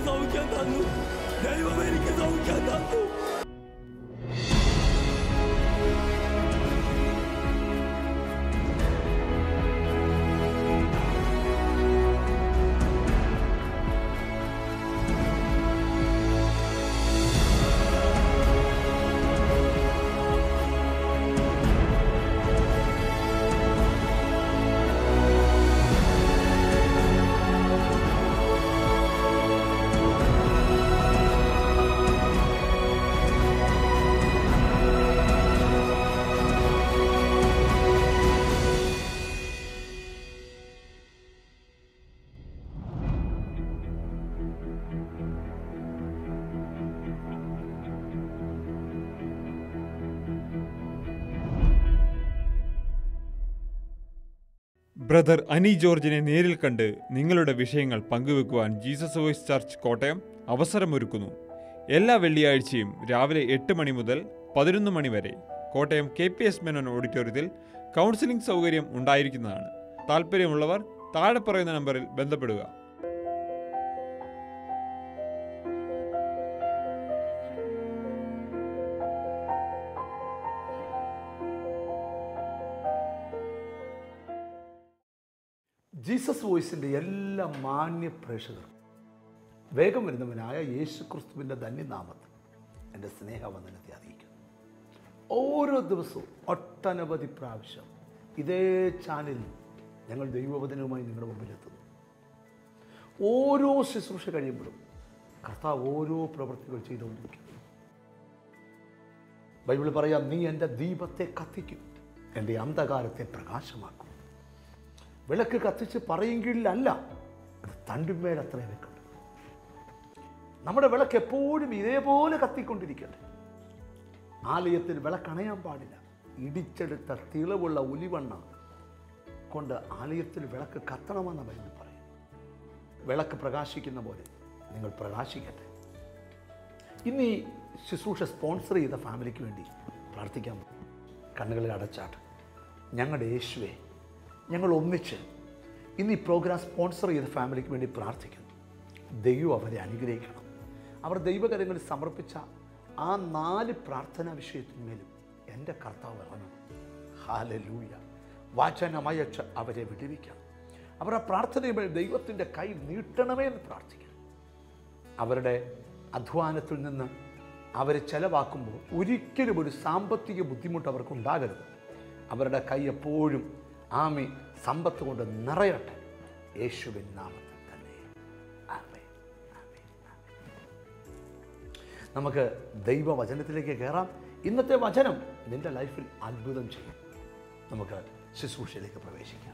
സൗഖ്യം തന്നു ദൈവം എനിക്ക് സൗഖ്യം തന്നു ബ്രദർ അനി ജോർജിനെ നേരിൽ കണ്ട് നിങ്ങളുടെ വിഷയങ്ങൾ പങ്കുവെക്കുവാൻ ജീസസ് വോയിസ് ചർച്ച് കോട്ടയം അവസരമൊരുക്കുന്നു എല്ലാ വെള്ളിയാഴ്ചയും രാവിലെ എട്ട് മണി മുതൽ പതിനൊന്ന് മണി വരെ Kottayam K P S Menon ഓഡിറ്റോറിയത്തിൽ കൗൺസിലിംഗ് സൗകര്യം ഉണ്ടായിരിക്കുന്നതാണ് താല്പര്യമുള്ളവർ താഴെ പറയുന്ന നമ്പറിൽ ബന്ധപ്പെടുക ജീസസ് വോയിസിൻ്റെ എല്ലാ മാന്യ പ്രേക്ഷകർക്കും വേഗം വരുന്നവനായ യേശു ക്രിസ്തുവിൻ്റെ ധന്യനാമത്തിൽ എൻ്റെ സ്നേഹവന്ദനത്തെ അറിയിക്കുന്നു ഓരോ ദിവസവും ഒട്ടനവധി പ്രാവശ്യം ഇതേ ചാനലിൽ ഞങ്ങൾ ദൈവവചനവുമായി നിങ്ങളുടെ മുമ്പിലെത്തുന്നു ഓരോ ശുശ്രൂഷ കഴിയുമ്പോഴും കർത്താവ് ഓരോ പ്രവൃത്തികൾ ചെയ്തുകൊണ്ടിരിക്കുന്നു ബൈബിൾ പറയാം നീ എൻ്റെ ദീപത്തെ കത്തിക്കും എൻ്റെ അന്ധകാരത്തെ പ്രകാശമാക്കും വിളക്ക് കത്തിച്ച് പറയുകയിലല്ല അത് തണ്ടുമേൽ അത്ര വെക്കണ്ട നമ്മുടെ വിളക്ക് എപ്പോഴും ഇതേപോലെ കത്തിക്കൊണ്ടിരിക്കട്ടെ ആലയത്തിൽ വിളക്കണയാൻ പാടില്ല ഇടിച്ചെടുത്ത തിളവുള്ള ഉലിവണ്ണ കൊണ്ട് ആലയത്തിൽ വിളക്ക് കത്തണമെന്ന ബൈബിൾ പറയും വിളക്ക് പ്രകാശിക്കുന്ന പോലെ നിങ്ങൾ പ്രകാശിക്കട്ടെ ഇന്ന് ഈ ശുശ്രൂഷ സ്പോൺസർ ചെയ്ത ഫാമിലിക്ക് വേണ്ടി പ്രാർത്ഥിക്കാൻ പോകും. കണ്ണുകളിൽ അടച്ചാട്ട് ഞങ്ങളുടെ യേശുവെ ഞങ്ങൾ ഒന്നിച്ച് ഇന്ന് ഈ പ്രോഗ്രാം സ്പോൺസർ ചെയ്ത ഫാമിലിക്ക് വേണ്ടി പ്രാർത്ഥിക്കുന്നു ദൈവം അവരെ അനുഗ്രഹിക്കണം അവർ ദൈവകരങ്ങളിൽ സമർപ്പിച്ച ആ നാല് പ്രാർത്ഥനാ വിഷയത്തിന്മേലും എൻ്റെ കർത്താവ് ഇറങ്ങണം ഹാലലൂയ വാചനമയച്ച് അവരെ വിടുവിക്കണം അവർ ആ പ്രാർത്ഥനയുമേൽ ദൈവത്തിൻ്റെ കൈ നീട്ടണമേ എന്ന് പ്രാർത്ഥിക്കണം അവരുടെ അധ്വാനത്തിൽ നിന്ന് അവരെ ചെലവാക്കുമ്പോൾ ഒരിക്കലും ഒരു സാമ്പത്തിക ബുദ്ധിമുട്ട് അവർക്ക് ഉണ്ടാകരുത് അവരുടെ കൈ എപ്പോഴും ആമി സമ്പത്ത് കൊണ്ട് നിറയട്ടെ യേശുവിൻ നാമത്തിൽ തന്നെ ആമേൻ, ആമേൻ, ആമേൻ. നമുക്ക് ദൈവവചനത്തിലേക്ക് കയറാം ഇന്നത്തെ വചനം നിന്റെ ലൈഫിൽ അത്ഭുതം ചെയ്യും നമുക്ക് ശുശ്രൂഷയിലേക്ക് പ്രവേശിക്കാം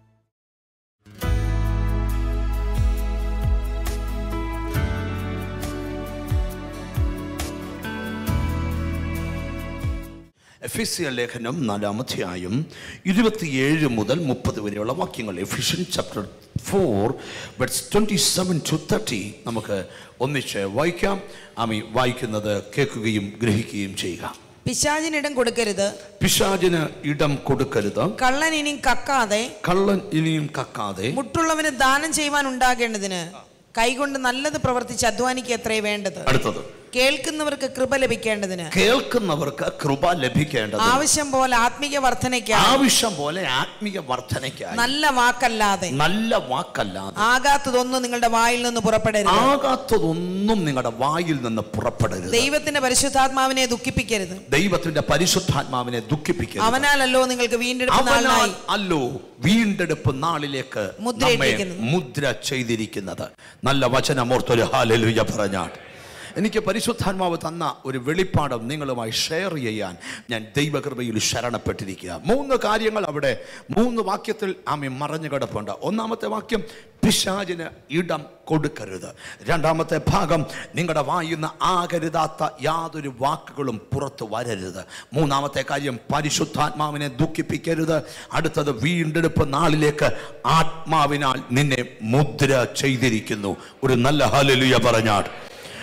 എഫിസിയ ലേഖനം നാലാമധ്യായം ഇരുപത്തിയേഴ് മുതൽ മുപ്പത് വരെയുള്ള വാക്യങ്ങൾ എഫിഷ്യൻ ചാപ്റ്റർ ഫോർ ബട്ട്സ് ട്വൻറ്റി സെവൻ ടു തേർട്ടി നമുക്ക് ഒന്നിച്ച് വായിക്കാം ആമി വായിക്കുന്നത് കേൾക്കുകയും ഗ്രഹിക്കുകയും ചെയ്യുക പിശാചിനിടം കൊടുക്കരുത് പിശാചിന് ഇടം കൊടുക്കരുത് കള്ളൻ ഇനി കക്കാതെ കള്ളൻ ഇനിയും കക്കാതെ മുട്ടുള്ളവന് ദാനം ചെയ്യുവാൻ ഉണ്ടാകേണ്ടതിന് കൈകൊണ്ട് നല്ലത് പ്രവർത്തിച്ച് അധ്വാനിക്കുക എത്രേ വേണ്ടത് അടുത്തത് കേൾക്കുന്നവർക്ക് കൃപ ലഭിക്കേണ്ടതിന് കേൾക്കുന്നവർക്ക് കൃപ ലഭിക്കേണ്ടത് ആവശ്യം പോലെ ആത്മീയ വർധനയ്ക്കായി ആവശ്യം പോലെ ആത്മീയ വർധനയ്ക്കായി നല്ല വാക്കല്ലാതെ നല്ല വാക്കല്ലാതെ ആകാത്തതൊന്നും നിങ്ങളുടെ വായിൽ നിന്ന് പുറപ്പെടരുത് ആകാത്തതൊന്നും നിങ്ങളുടെ വായിൽ നിന്ന് പുറപ്പെടരുത് ദൈവത്തിന്റെ പരിശുദ്ധാത്മാവിനെ ദുഃഖിപ്പിക്കരുത് ദൈവത്തിന്റെ പരിശുദ്ധാത്മാവിനെ ദുഃഖിപ്പിക്കരുത് അവനാലല്ലോ നിങ്ങൾക്ക് വീണ്ടെടുപ്പ് അവനാൽ നാളിനായി അല്ലോ വീണ്ടെടുപ്പ് നാളിലേക്ക് നമ്മെ മുദ്രയിട്ടിരിക്കുന്നത്. മുദ്ര ചെയ്തിരിക്കുന്നത് നല്ല വചനമോർത്തൊരു ഹാലലുയ പറഞ്ഞാട്ട് എനിക്ക് പരിശുദ്ധാത്മാവ് തന്ന ഒരു വെളിപ്പാടം നിങ്ങളുമായി ഷെയർ ചെയ്യാൻ ഞാൻ ദൈവകൃപയിൽ ശരണപ്പെട്ടിരിക്കുക മൂന്ന് കാര്യങ്ങൾ അവിടെ മൂന്ന് വാക്യത്തിൽ ആമി മറഞ്ഞു കിടപ്പുണ്ട് ഒന്നാമത്തെ വാക്യം പിശാചിന് ഇടം കൊടുക്കരുത് രണ്ടാമത്തെ ഭാഗം നിങ്ങളുടെ വായുന്ന ആകരുതാത്ത യാതൊരു വാക്കുകളും പുറത്തു വരരുത് മൂന്നാമത്തെ കാര്യം പരിശുദ്ധാത്മാവിനെ ദുഃഖിപ്പിക്കരുത് അടുത്തത് വീണ്ടെടുപ്പ് നാളിലേക്ക് ആത്മാവിനാൽ നിന്നെ മുദ്ര ചെയ്തിരിക്കുന്നു ഒരു നല്ല ഹലലുയ പറഞ്ഞാട്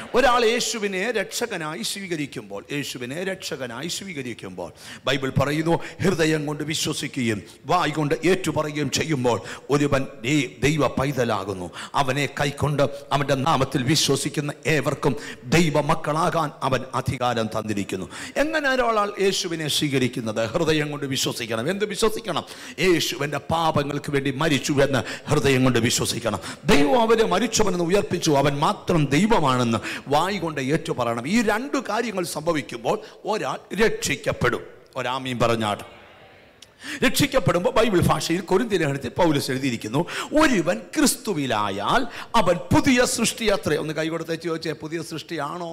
ഒരാൾ യേശുവിനെ രക്ഷകനായി സ്വീകരിക്കുമ്പോൾ യേശുവിനെ രക്ഷകനായി സ്വീകരിക്കുമ്പോൾ ബൈബിൾ പറയുന്നു ഹൃദയം കൊണ്ട് വിശ്വസിക്കുകയും വായ് കൊണ്ട് ഏറ്റുപറയുകയും ചെയ്യുമ്പോൾ ഒരുവൻ ദൈ- ദൈവ പൈതലാകുന്നു അവനെ കൈക്കൊണ്ട് അവൻ്റെ നാമത്തിൽ വിശ്വസിക്കുന്ന ഏവർക്കും ദൈവ മക്കളാകാൻ അവൻ അധികാരം തന്നിരിക്കുന്നു എങ്ങനെ ഒരാൾ യേശുവിനെ സ്വീകരിക്കുന്നത് ഹൃദയം കൊണ്ട് വിശ്വസിക്കണം എന്ത് വിശ്വസിക്കണം യേശുവിൻ്റെ പാപങ്ങൾക്ക് വേണ്ടി മരിച്ചു എന്ന് ഹൃദയം കൊണ്ട് വിശ്വസിക്കണം ദൈവം അവരെ മരിച്ചവനെന്ന് ഉയർപ്പിച്ചു അവൻ മാത്രം ദൈവമാണെന്ന് വായി കൊണ്ട് ഏറ്റു പറയണം ഈ രണ്ടു കാര്യങ്ങൾ സംഭവിക്കുമ്പോൾ ഒരാൾ രക്ഷിക്കപ്പെടും ഒരാമീൻ പറഞ്ഞാട്ട് രക്ഷിക്കപ്പെടുമ്പോൾ ബൈബിൾ ഭാഷയിൽ കൊരിന്തിരഹണത്തിൽ പൗലസ് എഴുതിയിരിക്കുന്നു ഒരുവൻ ക്രിസ്തുവിലായാൽ അവൻ പുതിയ സൃഷ്ടി അത്രേ ഒന്ന് കൈകൊടുത്ത് ചോദിച്ചേ പുതിയ സൃഷ്ടിയാണോ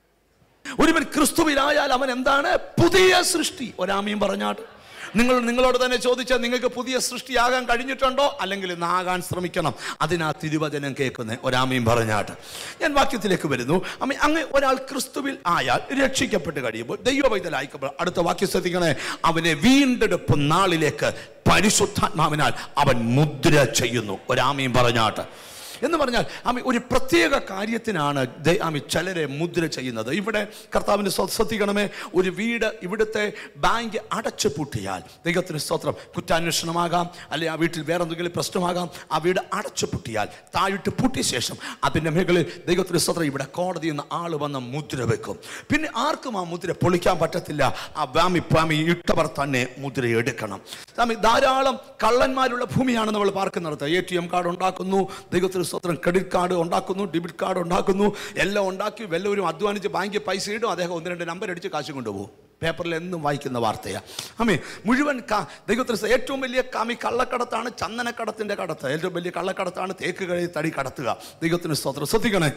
ഒരുവൻ ക്രിസ്തുവിലായാൽ അവൻ എന്താണ് പുതിയ സൃഷ്ടി ഒരാമയും പറഞ്ഞാട്ട് നിങ്ങൾ നിങ്ങളോട് തന്നെ ചോദിച്ചാൽ നിങ്ങൾക്ക് പുതിയ സൃഷ്ടിയാകാൻ കഴിഞ്ഞിട്ടുണ്ടോ അല്ലെങ്കിൽ ഇന്നാകാൻ ശ്രമിക്കണം അതിനാ തിരുവചനം കേൾക്കുന്നത് ഒരാമയും പറഞ്ഞാട്ട് ഞാൻ വാക്യത്തിലേക്ക് വരുന്നു അമ്മ അങ്ങ് ഒരാൾ ക്രിസ്തുവിൽ ആയാൽ രക്ഷിക്കപ്പെട്ട് കഴിയുമ്പോൾ ദൈവവൈതലായിക്കപ്പോൾ അടുത്ത വാക്യം ശ്രദ്ധിക്കണേ അവനെ വീണ്ടെടുപ്പ് നാളിലേക്ക് പരിശുദ്ധാത്മാവിനാൽ അവൻ മുദ്ര ചെയ്യുന്നു ഒരാമയും പറഞ്ഞാട്ട് എന്ന് പറഞ്ഞാൽ ആമി ഒരു പ്രത്യേക കാര്യത്തിനാണ് ദൈ- ആമി ചിലരെ മുദ്ര ചെയ്യുന്നത് ഇവിടെ കർത്താവിന് സ്വ- ശ്രദ്ധിക്കണമേ ഒരു വീട് ഇവിടുത്തെ ബാങ്ക് അടച്ചു പൂട്ടിയാൽ ദൈവത്തിന് സ്തോത്രം കുറ്റാന്വേഷണമാകാം അല്ലെങ്കിൽ ആ വീട്ടിൽ വേറെ എന്തെങ്കിലും പ്രശ്നമാകാം ആ വീട് അടച്ചു പൂട്ടിയാൽ താഴിട്ട് പൂട്ടിയ ശേഷം അതിൻ്റെ മുകളിൽ ദൈവത്തിന് സ്തോത്രം ഇവിടെ കോടതിയിൽ നിന്ന് ആൾ വന്ന് മുദ്ര വെക്കും പിന്നെ ആർക്കും ആ മുദ്ര പൊളിക്കാൻ പറ്റത്തില്ല ആ ബാമി പാമി ഇട്ടവർ തന്നെ മുദ്ര എടുക്കണം സ്വാമി ധാരാളം കള്ളന്മാരുള്ള ഭൂമിയാണ് നമ്മൾ പാർക്കുന്നിടത്ത് എ ടി എം കാർഡ് ഉണ്ടാക്കുന്നു ദൈവത്തിന് സ്വത്രം ക്രെഡിറ്റ് കാർഡ് ഉണ്ടാക്കുന്നു ഡെബിറ്റ് കാർഡ് ഉണ്ടാക്കുന്നു എല്ലാം ഉണ്ടാക്കി വല്ലവരും അധ്വാനിച്ച് ബാങ്കിൽ പൈസ ഇടും അദ്ദേഹം ഒന്ന് രണ്ട് നമ്പർ അടിച്ച് കാശ് കൊണ്ടുപോകും പേപ്പറിൽ എന്നും വായിക്കുന്ന വാർത്തയാണ് അമ്മേ മുഴുവൻ കാ ദൈവത്തിന് സ്ത- ഏറ്റവും വലിയ കാമി കള്ളക്കടത്താണ് ചന്ദനക്കടത്തിൻ്റെ കടത്ത് ഏറ്റവും വലിയ കള്ളക്കടത്താണ് തേക്ക് കഴി തടി കടത്തുക ദൈവത്തിന് സ്തോത്രം ശ്രദ്ധിക്കണേ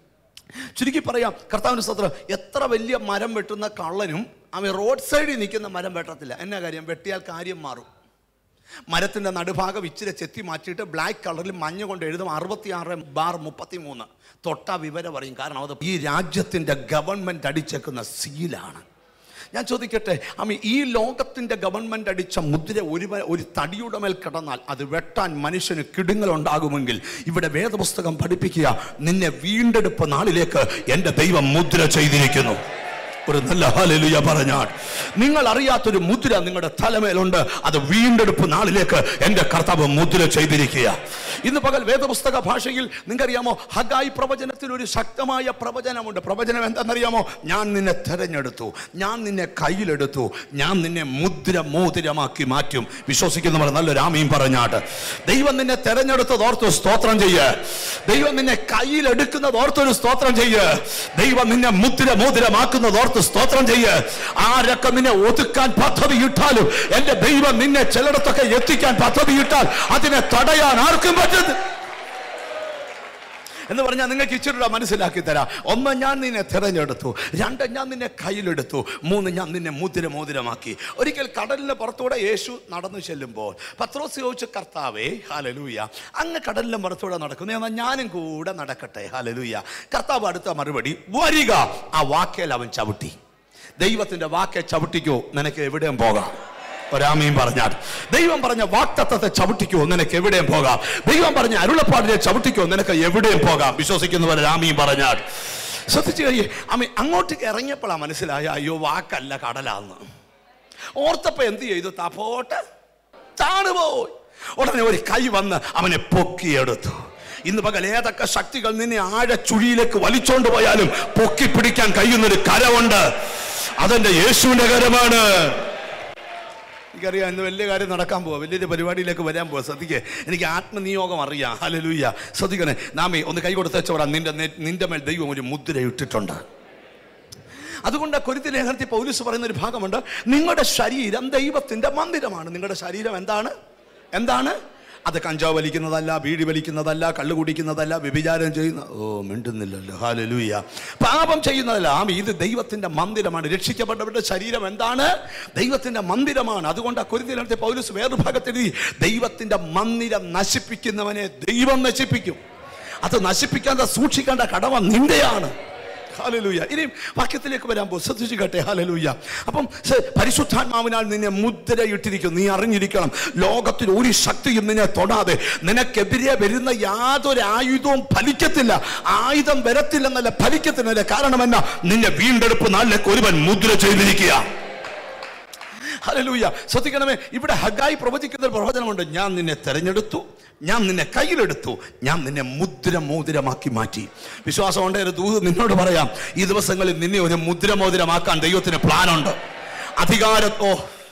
ചുരുക്കി പറയാം കർത്താവിന് സ്തോത്രം എത്ര വലിയ മരം വെട്ടുന്ന കള്ളനും അവൻ റോഡ് സൈഡിൽ നിൽക്കുന്ന മരം വെട്ടത്തില്ല എന്നാ കാര്യം വെട്ടിയാൽ കാര്യം മാറും മരത്തിൻ്റെ നടുഭാഗം ഇച്ചിരി ചെത്തി മാറ്റിയിട്ട് ബ്ലാക്ക് കളറിൽ മഞ്ഞ കൊണ്ട് എഴുതും അറുപത്തിയാറ് ബാർ മുപ്പത്തി മൂന്ന് തൊട്ട വിവരം പറയും കാരണം അത് ഈ രാജ്യത്തിൻ്റെ ഗവൺമെൻറ് അടിച്ചേക്കുന്ന സീലാണ് ഞാൻ ചോദിക്കട്ടെ അമ്മ ഈ ലോകത്തിൻ്റെ ഗവൺമെൻറ് അടിച്ച മുദ്ര ഒരു വ- ഒരു തടിയുടെ മേൽ കിടന്നാൽ അത് വെട്ടാൻ മനുഷ്യന് കിടുങ്ങൽ ഉണ്ടാകുമെങ്കിൽ ഇവിടെ വേദപുസ്തകം പഠിപ്പിക്കുക നിന്നെ വീണ്ടെടുപ്പ് നാളിലേക്ക് എൻ്റെ ദൈവം മുദ്ര ചെയ്തിരിക്കുന്നു ഒരു നല്ല ഹാലലുയ പറഞ്ഞാൽ നിങ്ങൾ അറിയാത്തൊരു മുദ്ര നിങ്ങളുടെ തലമേലുണ്ട് അത് വീണ്ടെടുപ്പ് നാളിലേക്ക് എൻ്റെ കർത്താവ് മുദ്ര ചെയ്തിരിക്കുക ഇന്ന് പകൽ വേദപുസ്തക ഭാഷയിൽ നിങ്ങൾക്കറിയാമോ ഹഗായി പ്രവചനത്തിൽ ഒരു ശക്തമായ പ്രവചനമുണ്ട് പ്രവചനം എന്താണെന്നറിയാമോ ഞാൻ നിന്നെ തെരഞ്ഞെടുത്തു ഞാൻ നിന്നെ കയ്യിലെടുത്തു ഞാൻ നിന്നെ മുദ്ര മോതിരമാക്കി മാറ്റും വിശ്വസിക്കുന്നവർ നല്ലൊരു ആമയും പറഞ്ഞാട്ട് ദൈവം നിന്നെ തെരഞ്ഞെടുത്തത് ഓർത്ത് സ്തോത്രം ചെയ്യ് ദൈവം നിന്നെ കയ്യിലെടുക്കുന്നത് ഓർത്തൊരു സ്തോത്രം ചെയ്യ് ദൈവം നിന്നെ മുദ്ര മോതിരമാക്കുന്നത് ഓർത്ത് സ്തോത്രം ചെയ്യ് ആരൊക്കെ നിന്നെ ഒതുക്കാൻ പദ്ധതി ഇട്ടാലും എന്റെ ദൈവം നിന്നെ ചിലയിടത്തൊക്കെ എത്തിക്കാൻ പദ്ധതി ഇട്ടാൽ അതിനെ തടയാൻ ആർക്കും പറ്റുന്നത് എന്ന് പറഞ്ഞാൽ നിങ്ങൾക്ക് ഇച്ചിരി കൂടെ മനസ്സിലാക്കി തരാം ഒന്ന് ഞാൻ നിന്നെ തിരഞ്ഞെടുത്തു രണ്ട് ഞാൻ നിന്നെ കയ്യിലെടുത്തു മൂന്ന് ഞാൻ നിന്നെ മുദ്ര മോതിരമാക്കി ഒരിക്കൽ കടലിന് പുറത്തൂടെ യേശു നടന്നു ചെല്ലുമ്പോൾ പത്രോസ് ചോദിച്ചു കർത്താവേ ഹാലലൂയ അങ്ങ് കടലിന് പുറത്തൂടെ നടക്കുന്നു എന്നാൽ ഞാനും കൂടെ നടക്കട്ടെ ഹാലലൂയ കർത്താവ് അടുത്ത മറുപടി വരിക ആ വാക്കേൽ അവൻ ചവിട്ടി ദൈവത്തിന്റെ വാക്കെ ചവിട്ടിക്കോ നിനക്ക് എവിടെയും പോകാം ഒരാമയും പറഞ്ഞാൽ ദൈവം പറഞ്ഞ വാക്തത്വത്തെ ചവിട്ടിക്കോ നിനക്ക് എവിടെയും പോകാം ദൈവം പറഞ്ഞ അരുളപ്പാടിനെ ചവിട്ടിക്കോ നിനക്ക് എവിടെയും പോകാം വിശ്വസിക്കുന്നവർ രാമിയും പറഞ്ഞാൽ ശ്രദ്ധിച്ചു കഴിയേ അമ്മ അങ്ങോട്ട് ഇറങ്ങിയപ്പോഴാണ് മനസ്സിലായ അയ്യോ വാക്കല്ല കടലാന്ന് ഓർത്തപ്പോ എന്ത് ചെയ്തു തപ്പോട്ട് താണുപോയി ഉടനെ ഒരു കൈ വന്ന് അവനെ പൊക്കിയെടുത്തു ഇന്ന് പകൽ ഏതൊക്കെ ശക്തികൾ നിന്നെ ആഴച്ചുഴിയിലേക്ക് വലിച്ചോണ്ട് പോയാലും പൊക്കി പിടിക്കാൻ കഴിയുന്നൊരു കരമുണ്ട് അതെന്റെ യേശുവിന്റെ കരമാണ് എനിക്കറിയാം ഇന്ന് വലിയ കാര്യം നടക്കാൻ പോവാ വലിയൊരു പരിപാടിയിലേക്ക് വരാൻ പോവാ ശ്രദ്ധിക്കേ എനിക്ക് ആത്മനിയോഗം അറിയാം ഹലലൂയ ശ്രദ്ധിക്കണേ നാമേ ഒന്ന് കൈ കൊടുത്തേച്ചോടാ നിന്റെ നേ- നിന്റെ മേൽ ദൈവം ഒരു മുദ്ര ഇട്ടിട്ടുണ്ട് അതുകൊണ്ട് കൊരുത്തി ലേഖനത്തിൽ പൗലൂസ് പറയുന്ന ഒരു ഭാഗമുണ്ട് നിങ്ങളുടെ ശരീരം ദൈവത്തിന്റെ മന്ദിരമാണ് നിങ്ങളുടെ ശരീരം എന്താണ് എന്താണ് അത് കഞ്ചാവ് വലിക്കുന്നതല്ല ബീഡി വലിക്കുന്നതല്ല കള്ളു കുടിക്കുന്നതല്ല വ്യഭിചാരം ചെയ്യുന്ന ഓ മിണ്ടുന്നില്ലല്ലോ ഹാലലൂയ പാപം ചെയ്യുന്നതല്ല ആ ഇത് ദൈവത്തിന്റെ മന്ദിരമാണ് രക്ഷിക്കപ്പെട്ടവരുടെ ശരീരം എന്താണ് ദൈവത്തിന്റെ മന്ദിരമാണ് അതുകൊണ്ട് ആ കൊരിന്തിലത്തെ പൗലൂസ് വേറൊരു ഭാഗത്തെഴുതി ദൈവത്തിന്റെ മന്ദിരം നശിപ്പിക്കുന്നവനെ ദൈവം നശിപ്പിക്കും അത് നശിപ്പിക്കാതെ സൂക്ഷിക്കേണ്ട കടമ നിന്റെയാണ് ഹാലലൂയ ഇനിയും വാക്യത്തിലേക്ക് വരാൻ പോകും ശ്രദ്ധിച്ചു കേട്ടെ ഹാലലൂയ അപ്പം സ- പരിശുദ്ധാത്മാവിനാൽ നിന്നെ മുദ്രയിട്ടിരിക്കും നീ അറിഞ്ഞിരിക്കണം ലോകത്തിൽ ഒരു ശക്തിയും നിന്നെ തൊടാതെ നിനക്കെതിരെ വരുന്ന യാതൊരു ആയുധവും ഫലിക്കത്തില്ല ആയുധം വരത്തില്ലെന്നല്ല ഫലിക്കത്തില്ല കാരണം എന്നാ നിന്നെ വീണ്ടെടുപ്പ് നാളിലേക്ക് ഒരുവൻ മുദ്ര ചെയ്തിരിക്കുക ഹല്ലേലൂയ ശ്രദ്ധിക്കണമേ ഇവിടെ ഹഗായി പ്രവചിക്കുന്ന ഒരു പ്രവചനമുണ്ട് ഞാൻ നിന്നെ തെരഞ്ഞെടുത്തു ഞാൻ നിന്നെ കയ്യിലെടുത്തു ഞാൻ നിന്നെ മുദ്ര മോതിരമാക്കി മാറ്റി വിശ്വാസമുണ്ട് ഒരു ദൂത് നിന്നോട് പറയാം ഈ ദിവസങ്ങളിൽ നിന്നെ ഒരു മുദ്ര മോതിരമാക്കാൻ ദൈവത്തിന് പ്ലാനുണ്ട് അധികാരത്തോ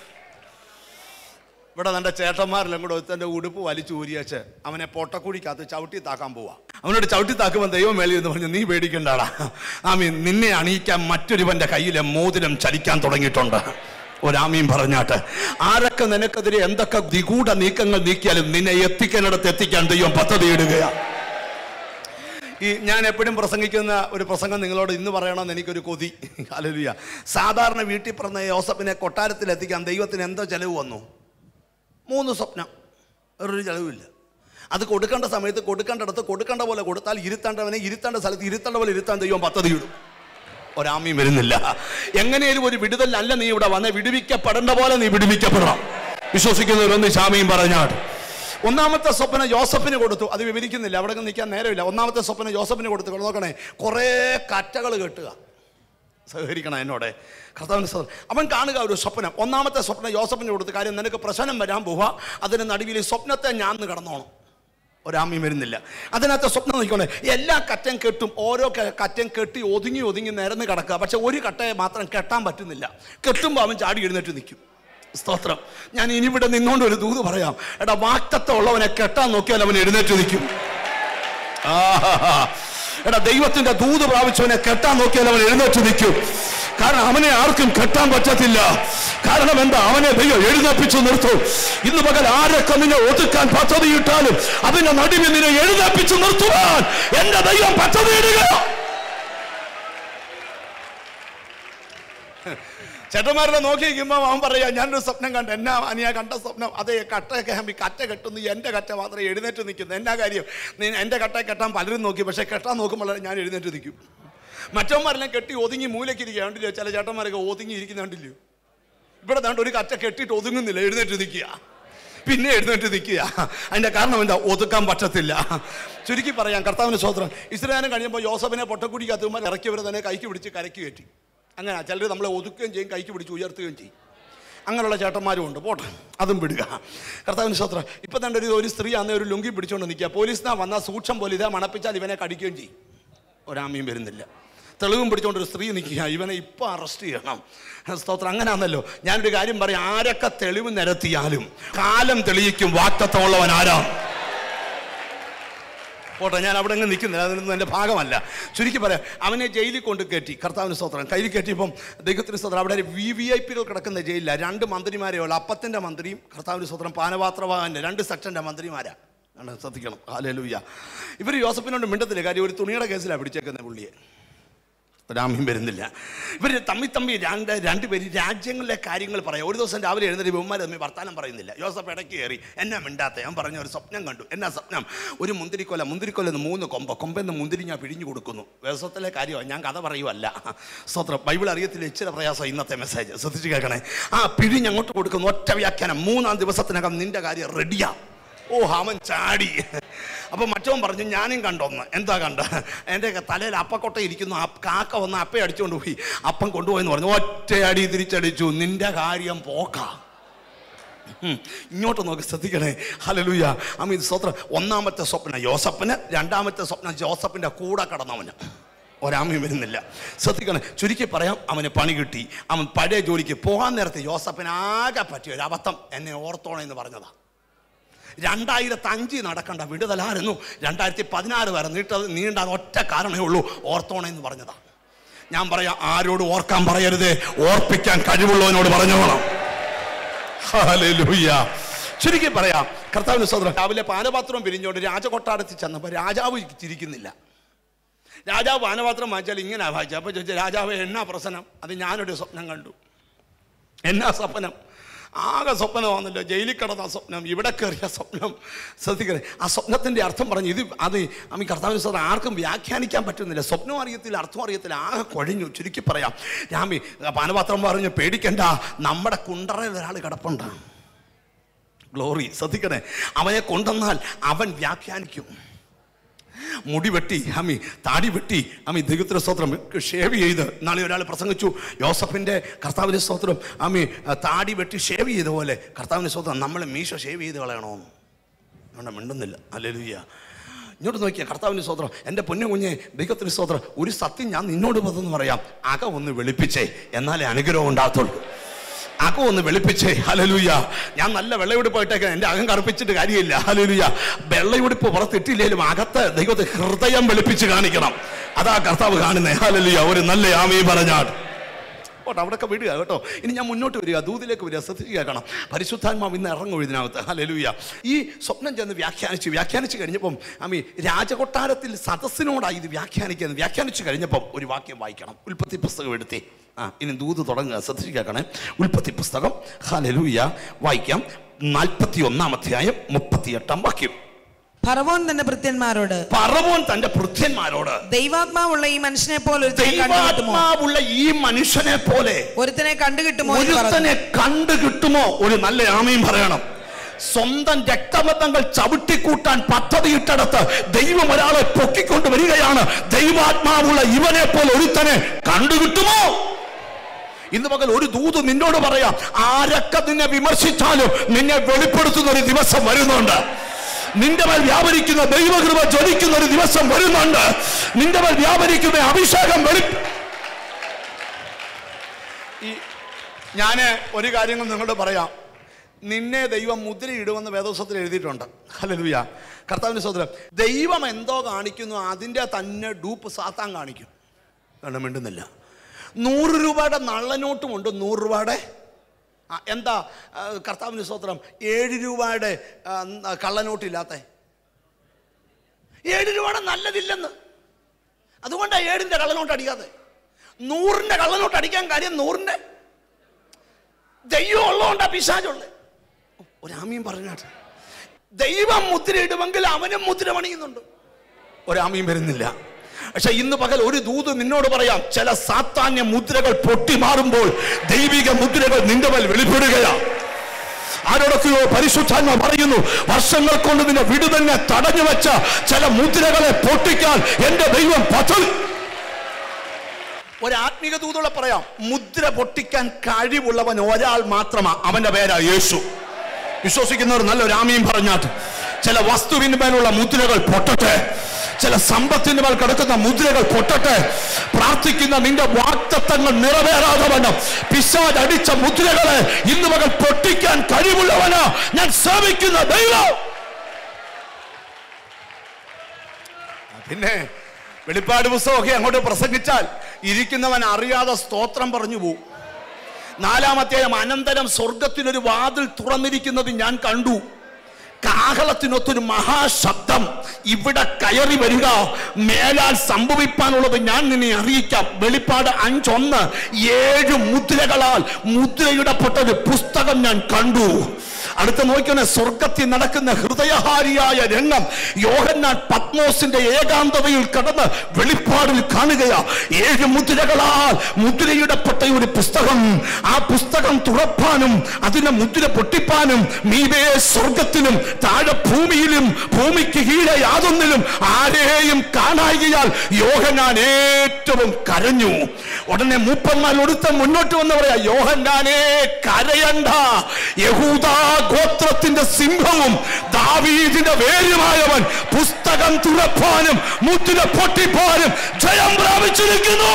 ഇവിടെ തന്റെ ചേട്ടന്മാരെല്ലാം കൂടെ ഒരുത്തന്റെ ഉടുപ്പ് വലിച്ചു ഊരിയച്ച് അവനെ പൊട്ടക്കുഴിക്കകത്ത് ചവിട്ടി താക്കാൻ പോവാ അവനോട് ചവിട്ടി താക്കുമ്പോൾ ദൈവം മേളി എന്ന് പറഞ്ഞു നീ പേടിക്കണ്ടാടാ ആമീൻ നിന്നെ അണിയിക്കാൻ മറ്റൊരുവന്റെ കയ്യിലെ മോതിരം ചലിക്കാൻ തുടങ്ങിയിട്ടുണ്ട് ഒരാമീൻ പറഞ്ഞാട്ട് ആരൊക്കെ നിനക്കെതിരെ എന്തൊക്കെ നിഗൂഢ നീക്കങ്ങൾ നീക്കിയാലും നിന്നെ എത്തിക്കാനിടത്ത് എത്തിക്കാൻ ദൈവം പദ്ധതി ഇടുകയാണ് ഈ ഞാൻ എപ്പോഴും പ്രസംഗിക്കുന്ന ഒരു പ്രസംഗം നിങ്ങളോട് ഇന്ന് പറയണമെന്ന് എനിക്കൊരു കൊതി അലലുയ സാധാരണ വീട്ടിൽ പറഞ്ഞ യോസഫിനെ കൊട്ടാരത്തിൽ എത്തിക്കാൻ ദൈവത്തിന് എന്തോ ചെലവ് വന്നു മൂന്ന് സ്വപ്നം വേറൊരു ചെലവില്ല അത് കൊടുക്കേണ്ട സമയത്ത് കൊടുക്കേണ്ടടത്ത് കൊടുക്കേണ്ട പോലെ കൊടുത്താൽ ഇരുത്തേണ്ടവനെ ഇരുത്തേണ്ട സ്ഥലത്ത് ഇരുത്തേണ്ട പോലെ ഇരുത്താൻ ദൈവം പദ്ധതി ഇടും ഒരാമയും വരുന്നില്ല എങ്ങനെയും ഒരു വിടുതലല്ല നീ ഇവിടെ വന്നേ വിടുവിക്കപ്പെടേണ്ട പോലെ നീ വിടുവിക്കപ്പെടണം വിശ്വസിക്കുന്നവരൊന്ന് ശാമിയും പറഞ്ഞാട് ഒന്നാമത്തെ സ്വപ്നം ജോസഫിന് കൊടുത്തു അത് വിവരിക്കുന്നില്ല അവിടെ നിൽക്കാൻ നേരമില്ല ഒന്നാമത്തെ സ്വപ്നം ജോസഫിന് കൊടുത്തു നോക്കണേ കുറേ കറ്റകൾ കെട്ടുക സഹകരിക്കണം എന്നോട് കർത്താവിന് സ്വ- അവൻ കാണുക ഒരു സ്വപ്നം ഒന്നാമത്തെ സ്വപ്നം യോസഫിന് കൊടുത്ത് കാര്യം നിനക്ക് പ്രശ്നം വരാൻ പോവുക അതിന് നടുവിൽ ഈ സ്വപ്നത്തെ ഞാൻ കടന്നോണം ഒരാമ്യം വരുന്നില്ല അതിനകത്ത് സ്വപ്നം നോക്കിക്കോണേ എല്ലാ കറ്റയും കെട്ടും ഓരോ ക- കറ്റയും കെട്ടി ഒതുങ്ങി ഒതുങ്ങി നിരന്ന് കിടക്കുക പക്ഷെ ഒരു കട്ടയെ മാത്രം കെട്ടാൻ പറ്റുന്നില്ല കെട്ടുമ്പോൾ അവൻ ചാടി എഴുന്നേറ്റ് നിൽക്കും സ്തോത്രം ഞാൻ ഇനി ഇവിടെ നിന്നുകൊണ്ട് ഒരു ദൂത് പറയാം എടാ വാക്തത്വം ഉള്ളവനെ കെട്ടാൻ നോക്കിയാൽ അവൻ എഴുന്നേറ്റ് നിൽക്കും ആഹാഹാ. എടാ ദൈവത്തിന്റെ ദൂത് പ്രാപിച്ചവനെ കെട്ടാൻ നോക്കിയാൽ അവൻ എഴുന്നേറ്റ് നിൽക്കും കാരണം അവനെ ആർക്കും കെട്ടാൻ പറ്റത്തില്ല കാരണം എന്താ അവനെ ദൈവം എഴുന്നേപ്പിച്ചു നിർത്തും ഇന്ന് പകൽ ആരൊക്കെ നിന്നെ ഒതുക്കാൻ പദ്ധതിയിട്ടാലും അതിന്റെ നടുവിൽ നിന്നെ എഴുന്നേപ്പിച്ചു നിർത്തുവാൻ എന്റെ ദൈവം പദ്ധതിയിടുക ചേട്ടന്മാരുടെ നോക്കി നിൽക്കുമ്പോൾ അവൻ പറയാ ഞാനൊരു സ്വപ്നം കണ്ടു എന്നാ അനിയ കണ്ട സ്വപ്നം അതേ കട്ടയൊക്കെ ആകുമ്പോൾ കറ്റ കെട്ടുന്നു എൻ്റെ കറ്റ മാത്രമേ എഴുന്നേറ്റ് നിൽക്കുന്നു എന്നാ കാര്യം നീ എൻ്റെ കട്ട കെട്ടാൻ പലരും നോക്കി പക്ഷേ കെട്ടാൻ നോക്കുമ്പോൾ ഞാൻ എഴുന്നേറ്റ് നിൽക്കും മറ്റവന്മാരെല്ലാം കെട്ടി ഒതുങ്ങി മൂലക്കിരിക്കുക കണ്ടില്ലയോ ചില ചേട്ടന്മാരൊക്കെ ഒതുങ്ങി ഇരിക്കുന്ന കണ്ടില്ലയോ ഇവിടെ ദാണ്ട് ഒരു കറ്റ കെട്ടിയിട്ട് ഒതുങ്ങുന്നില്ല എഴുന്നേറ്റ് നിൽക്കുക പിന്നെ എഴുന്നേറ്റ് നിൽക്കുക അതിന്റെ കാരണം എന്താ ഒതുക്കാൻ പറ്റത്തില്ല ചുരുക്കി പറയാം കർത്താവിന് സ്വതന്ത്രം ഇസ്രായേലും കഴിഞ്ഞപ്പോൾ യോസഫിനെ പൊട്ടക്കുടിക്കകത്തുമ്പോൾ ഇറക്കിയവർ തന്നെ കൈക്ക് പിടിച്ച് കരയ്ക്ക് കയറ്റി അങ്ങനെ ചിലർ നമ്മളെ ഒതുക്കുകയും ചെയ്യും കൈക്ക് പിടിച്ച് ഉയർത്തുകയും ചെയ്യും അങ്ങനെയുള്ള ചേട്ടന്മാരും ഉണ്ട് പോട്ടെ അതും വിടുക കർത്താവിന് സ്വത്രം ഇപ്പം തന്നെ ഒരു ഒരു സ്ത്രീ അന്ന് ഒരു ലുങ്കി പിടിച്ചുകൊണ്ട് നിൽക്കുക പോലീസിനാ വന്നാൽ സൂക്ഷം പോലെ ഇതേ മണപ്പിച്ചാൽ ഇവനെ കടിക്കുകയും ചെയ്യും ഒരാമയും വരുന്നില്ല തെളിവും പിടിച്ചുകൊണ്ട് ഒരു സ്ത്രീ നിൽക്കുക ഇവനെ ഇപ്പം അറസ്റ്റ് ചെയ്യണം സ്തോത്രം അങ്ങനെയാണല്ലോ ഞാനൊരു കാര്യം പറയാം ആരൊക്കെ തെളിവ് നിരത്തിയാലും കാലം തെളിയിക്കും വാക്തത്വമുള്ളവൻ ആരാ പോട്ടെ ഞാൻ അവിടെ അങ്ങ് നിൽക്കുന്നില്ല അതിനൊന്നും എൻ്റെ ഭാഗമല്ല ചുരുക്കി പറയാം അവനെ ജയിലിൽ കൊണ്ട് കയറ്റി കർത്താവിന് സ്തോത്രം കയ്യിൽ കയറ്റിയപ്പം ദൈവത്തിന് സ്തോത്രം അവിടെ വി വി ഐ പികൾ കിടക്കുന്ന ജയിലില്ല രണ്ട് മന്ത്രിമാരേ ഉള്ളൂ അപ്പത്തിൻ്റെ മന്ത്രിയും കർത്താവിന് സ്തോത്രം പാനപാത്രവാഹൻ്റെ രണ്ട് സെക്ഷൻ്റെ മന്ത്രിമാരാ ആണ് ശ്രദ്ധിക്കണം ഹാലലൂയ ഇവർ യോസഫിനോട് മിണ്ടത്തില്ല കാര്യം ഒരു തുണിയുടെ കേസിലാണ് പിടിച്ചേക്കുന്നത് പുള്ളിയെ രാമ്യം വരുന്നില്ല ഇവർ തമ്മി തമ്മി രണ്ട് രണ്ടുപേര് രാജ്യങ്ങളിലെ കാര്യങ്ങൾ പറയാം ഒരു ദിവസം രാവിലെ എഴുന്നേറ്റ് ബഹുമാർ തമ്മിൽ വർത്താനം പറയുന്നില്ല ജോസഫ് ഇടയ്ക്ക് കയറി എന്നാ മിണ്ടാത്ത ഞാൻ പറഞ്ഞ ഒരു സ്വപ്നം കണ്ടു എന്നാ സ്വപ്നം ഒരു മുന്തിരിക്കൊല മുന്തിരിക്കൊല്ലെന്ന് മൂന്ന് കൊമ്പ കൊമ്പെന്ന് മുന്തിരി ഞാൻ പിഴിഞ്ഞു കൊടുക്കുന്നു വ്യവസായത്തിലെ കാര്യമാണ് ഞാൻ കഥ പറയുമല്ല സ്വത്രം ബൈബിൾ അറിയത്തില്ല ഇച്ചിരി പ്രയാസം ഇന്നത്തെ മെസ്സേജ് ശ്രദ്ധിച്ച് കേൾക്കണേ ആ പിഴിഞ്ഞ് അങ്ങോട്ട് കൊടുക്കുന്നു ഒറ്റ വ്യാഖ്യാനം മൂന്നാം ദിവസത്തിനകം നിന്റെ കാര്യം റെഡിയാ ഓ അവൻ ചാടി അപ്പൊ മറ്റവൻ പറഞ്ഞു ഞാനും കണ്ടോന്ന് എന്താ കണ്ട എൻ്റെ തലയിൽ അപ്പക്കൊട്ട ഇരിക്കുന്നു ആ കാക്ക വന്ന് അപ്പ അടിച്ചുകൊണ്ട് പോയി അപ്പം കൊണ്ടുപോയെന്ന് പറഞ്ഞു ഒറ്റയടി തിരിച്ചടിച്ചു നിന്റെ കാര്യം പോക്ക ഉം. ഇങ്ങോട്ട് നോക്കി ശ്രദ്ധിക്കണേ ഹലലുയ അമ്മ ഇത് സ്വത്രം ഒന്നാമത്തെ സ്വപ്നം യോസഫിന് രണ്ടാമത്തെ സ്വപ്നം ജോസഫിന്റെ കൂടെ കടന്നവന് ഒരാമയും വരുന്നില്ല ശ്രദ്ധിക്കണം ചുരുക്കി പറയാം അവന് പണി കിട്ടി അവൻ പഴയ ജോലിക്ക് പോകാൻ നേരത്തെ യോസഫിന് ആകെ പറ്റിയ ഒരു അബദ്ധം എന്നെ ഓർത്തോണേ എന്ന് പറഞ്ഞതാ രണ്ടായിരത്തി അഞ്ചിൽ നടക്കേണ്ട വിടുതലായിരുന്നു രണ്ടായിരത്തി പതിനാറ് വരെ നീട്ടത് നീണ്ടാൻ ഒറ്റ കാരണമേ ഉള്ളൂ ഓർത്തോണേ എന്ന് പറഞ്ഞതാ ഞാൻ പറയാം ആരോട് ഓർക്കാൻ പറയരുത് ഓർപ്പിക്കാൻ കഴിവുള്ളവനോട് പറഞ്ഞോളാം ഹല്ലേലൂയ. ചുരുക്കി പറയാം കർത്താവിന് സ്വതന്ത്രം രാവിലെ പാനപാത്രം പിരിഞ്ഞുകൊണ്ട് രാജകൊട്ടാരത്തിൽ ചെന്നപ്പോൾ രാജാവ് ചിരിക്കുന്നില്ല രാജാവ് പാനപാത്രം വായിച്ചാൽ ഇങ്ങനെ വായിച്ചു അപ്പോൾ ചോദിച്ചു രാജാവ് എന്നാ പ്രശ്നം അത് ഞാനൊരു സ്വപ്നം കണ്ടു എന്നാ സ്വപ്നം ആകെ സ്വപ്നമാണല്ലോ ജയിലിൽ കിടന്ന സ്വപ്നം ഇവിടെ കയറിയ സ്വപ്നം ശ്രദ്ധിക്കണേ ആ സ്വപ്നത്തിൻ്റെ അർത്ഥം പറഞ്ഞു ഇത് അത് അമ്മി കർത്താവിന് സാർ ആർക്കും വ്യാഖ്യാനിക്കാൻ പറ്റുന്നില്ല സ്വപ്നം അറിയത്തില്ല അർത്ഥം അറിയത്തില്ല ആകെ കൊഴിഞ്ഞു ചുരുക്കി പറയാം രാമി പാനപാത്രം പറഞ്ഞു പേടിക്കണ്ട നമ്മുടെ കുണ്ടറയിൽ ഒരാൾ കിടപ്പുണ്ടാണ് ഗ്ലോറി ശ്രദ്ധിക്കണേ അവനെ കൊണ്ടെന്നാൽ അവൻ വ്യാഖ്യാനിക്കും മുടി വെട്ടി അമ്മി താടി വെട്ടി അമ്മി ദൈവത്തിന് സ്തോത്രം ഷേവ് ചെയ്ത് നാളെ ഒരാൾ പ്രസംഗിച്ചു യോസഫിൻ്റെ കർത്താവിൻ്റെ സ്തോത്രം അമ്മി താടി വെട്ടി ഷേവ് ചെയ്ത പോലെ കർത്താവിൻ്റെ സ്തോത്രം നമ്മൾ മീശ ഷേവ് ചെയ്ത് കളയണമെന്ന് അവിടെ മിണ്ടുന്നില്ല അല്ലെലുയ്യ ഇങ്ങോട്ട് നോക്കിയാൽ കർത്താവിൻ്റെ സ്തോത്രം എൻ്റെ പൊന്നു കുഞ്ഞെ ദൈവത്തിന് സ്തോത്രം ഒരു സത്യം ഞാൻ നിന്നോട് പതെന്ന് പറയാം അക ഒന്ന് വെളുപ്പിച്ചേ എന്നാലേ അനുഗ്രഹം ഉണ്ടാകത്തുള്ളൂ അകം ഒന്ന് വെളുപ്പിച്ചേ ഹലലൂയ ഞാൻ നല്ല വെള്ളയുടുപ്പായിട്ടൊക്കെ എൻ്റെ അകം കറുപ്പിച്ചിട്ട് കാര്യമില്ല ഹലലൂയ വെള്ളയുടുപ്പ് പുറത്തിട്ടില്ലേലും അകത്ത് ദൈവത്തെ ഹൃദയം വെളുപ്പിച്ച് കാണിക്കണം അതാ കർത്താവ് കാണുന്നേ ഹലലൂയ ഒരു നല്ല ആമയും പറഞ്ഞാട് ഓട്ടെ അവിടെയൊക്കെ വിടുക കേട്ടോ ഇനി ഞാൻ മുന്നോട്ട് വരിക ദൂതിലേക്ക് വരിക ശ്രദ്ധിച്ച് കേൾക്കണം പരിശുദ്ധാത്മാവ് ഇന്ന് ഇറങ്ങും ഇതിനകത്ത് ഹലലൂയ ഈ സ്വപ്നം ചെന്ന് വ്യാഖ്യാനിച്ചു വ്യാഖ്യാനിച്ചു കഴിഞ്ഞപ്പം അമ്മി രാജകൊട്ടാരത്തിൽ സദസ്സിനോടായി ഇത് വ്യാഖ്യാനിക്കുന്നത് വ്യാഖ്യാനിച്ചു കഴിഞ്ഞപ്പം ഒരു വാക്യം വായിക്കണം ഉൽപ്പത്തി പുസ്തകം എടുത്തേ ആ ഇനി ദൂത് തുടങ്ങുക ശ്രദ്ധിച്ച് കേൾക്കണേ ഉൽപ്പത്തി പുസ്തകം ഹലലൂയ വായിക്കാം നാൽപ്പത്തി ഒന്നാം അധ്യായം മുപ്പത്തിയെട്ടാം വാക്യം ഫറവോൻ തന്റെ ഭൃത്യന്മാരോട് പറവോൻ തന്റെ ഭൃത്യന്മാരോട് ദൈവാത്മാവുള്ള ഈ മനുഷ്യനെ പോലെ ഒരുത്തനെ കണ്ടുകിട്ടുമോ ദൈവാത്മാവുള്ള ഈ മനുഷ്യനെ പോലെ ഒരുത്തനെ കണ്ടുകിട്ടുമോ എന്ന് പറഞ്ഞു ഒരുത്തനെ കണ്ടു കിട്ടുമോ ഒരു നല്ല ആമയും പറയണം സ്വന്തം രക്തബന്ധങ്ങൾ ചവിട്ടിക്കൂട്ടാൻ പദ്ധതിയിട്ടടത്ത് ദൈവം ഒരാളെ പൊക്കിക്കൊണ്ട് വരികയാണ് ദൈവാത്മാവുള്ള ഇവനെ പോലെ ഒരുത്തനെ കണ്ടുകിട്ടുമോ ഇന്ന് പകൽ ഒരു ദൂത് നിന്നോട് പറയാം ആരൊക്കെ നിന്നെ വിമർശിച്ചാലും നിന്നെ വെളിപ്പെടുത്തുന്ന ഒരു ദിവസം വരുന്നുണ്ട് നിന്റെ മേൽ വ്യാപരിക്കുന്ന ദൈവകൃപ ജ്വലിക്കുന്ന ഒരു ദിവസം വരുന്നുണ്ട് നിന്റെ മേൽ വ്യാപരിക്കുന്ന അഭിഷേകം വെളി ഈ ഞാൻ ഒരു കാര്യങ്ങൾ നിങ്ങളോട് പറയാം നിന്നെ ദൈവം മുദ്രയിടുമെന്ന് വേദോത്സവത്തിൽ എഴുതിയിട്ടുണ്ട് ഹല്ലേലൂയ കർത്താവിൻ്റെ സോദരം ദൈവം എന്തോ കാണിക്കുന്നു അതിൻ്റെ തന്നെ ഡൂപ്പ് സാത്താൻ കാണിക്കും കാരണം മിണ്ടുന്നില്ല നൂറ് രൂപയുടെ നള്ളനോട്ടുമുണ്ട് നൂറ് രൂപയുടെ ആ, എന്താ ആ, കർത്താവിൻ്റെ സ്തോത്രം ഏഴ് രൂപയുടെ ആ, ന- കള്ളനോട്ടില്ലാത്ത ഏഴ് രൂപയുടെ നല്ലതില്ലെന്ന് അതുകൊണ്ടാണ് ഏഴിൻ്റെ കള്ളനോട്ട് അടിക്കാതെ നൂറിൻ്റെ കള്ളനോട്ട് അടിക്കാൻ കാര്യം നൂറിൻ്റെ ദൈവം ഉള്ളതുകൊണ്ടാ പിശാചുള്ളത് ഒരാമയും പറഞ്ഞാട്ട് ദൈവം മുദ്രയിടുമെങ്കിൽ അവനും മുദ്ര പണിയുന്നുണ്ട് ഒരാമയും വരുന്നില്ല പക്ഷെ ഇന്ന് പകൽ ഒരു ദൂത് നിന്നോട് പറയാം ചില സാത്താന്യ മുദ്രകൾ പൊട്ടിമാറുമ്പോൾ ദൈവിക മുദ്രകൾ നിന്റെ മേൽ വെളിപ്പെടുകയാ ആരോടൊക്കെയോ പരിശുദ്ധാത്മ പറയുന്നു വർഷങ്ങൾ കൊണ്ട് നിന്നെ വിടുതന്നെ തടഞ്ഞു വെച്ച ചില മുദ്രകളെ പൊട്ടിക്കാൻ എന്റെ ദൈവം പദ്ധതി ഒരു ആത്മീക ദൂതോടെ പറയാം മുദ്ര പൊട്ടിക്കാൻ കഴിവുള്ളവൻ ഒരാൾ മാത്രമാ അവന്റെ പേരാ യേശു വിശ്വസിക്കുന്നവർ നല്ലൊരു ആമയും പറഞ്ഞാട്ട് ചില വസ്തുവിന് മേലുള്ള മുദ്രകൾ പൊട്ടട്ടെ ചില സമ്പത്തിന് മേൽ കിടക്കുന്ന മുദ്രകൾ പൊട്ടട്ടെ പ്രാർത്ഥിക്കുന്ന നിന്റെ വാക്തത്വങ്ങൾ നിറവേറാതെ വണ്ണം പിശാജ് അടിച്ച മുദ്രകളെ ഇന്ന് മകൾ പൊട്ടിക്കാൻ കഴിവുള്ളവനാ ഞാൻ സേവിക്കുന്ന ദൈവം പിന്നെ വെളിപ്പാട് പുസ്തകമൊക്കെ അങ്ങോട്ട് പ്രസംഗിച്ചാൽ ഇരിക്കുന്നവൻ അറിയാതെ സ്തോത്രം പറഞ്ഞു പോകും നാലാമത്തെ അനന്തരം സ്വർഗത്തിനൊരു വാതിൽ തുറന്നിരിക്കുന്നത് ഞാൻ കണ്ടു കാഹളത്തിനൊത്തൊരു മഹാശബ്ദം ഇവിടെ കയറി വരിക മേലാൽ സംഭവിപ്പാനുള്ളത് ഞാൻ നിന്നെ അറിയിക്കാം വെളിപ്പാട് അഞ്ചൊന്ന് ഏഴ് മുദ്രകളാൽ മുദ്രയിടപ്പെട്ടൊരു പുസ്തകം ഞാൻ കണ്ടു അടുത്ത നോക്കിയാണ് സ്വർഗത്തിൽ നടക്കുന്ന ഹൃദയഹാരിയായ രംഗം യോഹന്നാൻ പത്മോസിന്റെ ഏകാന്തതയിൽ കടന്ന് വെളിപ്പാടിൽ കാണുകയാ ഏഴ് മുദ്രകളാൽ മുദ്രയിടപ്പെട്ട ഒരു പുസ്തകം ആ പുസ്തകം തുറപ്പാനും അതിനെ മുദ്ര പൊട്ടിപ്പാനും മീതേ സ്വർഗത്തിലും താഴെ ഭൂമിയിലും ഭൂമിക്ക് കീഴെ യാതൊന്നിലും ആരെയും കാണായികയാൽ യോഹന്നാൻ ഏറ്റവും കരഞ്ഞു ഉടനെ മൂപ്പന്മാർ ഒരുത്തൻ മുന്നോട്ട് വന്ന് പറയാ യോഹന്നാനെ കരയണ്ട യഹൂദാ ഗോത്രത്തിന്റെ സിംഹവും ദാവീദിന്റെ വേരുമായവൻ പുസ്തകം തുറപ്പാനും മുദ്ര പൊട്ടിപ്പാനും ജയം പ്രാപിച്ചിരിക്കുന്നു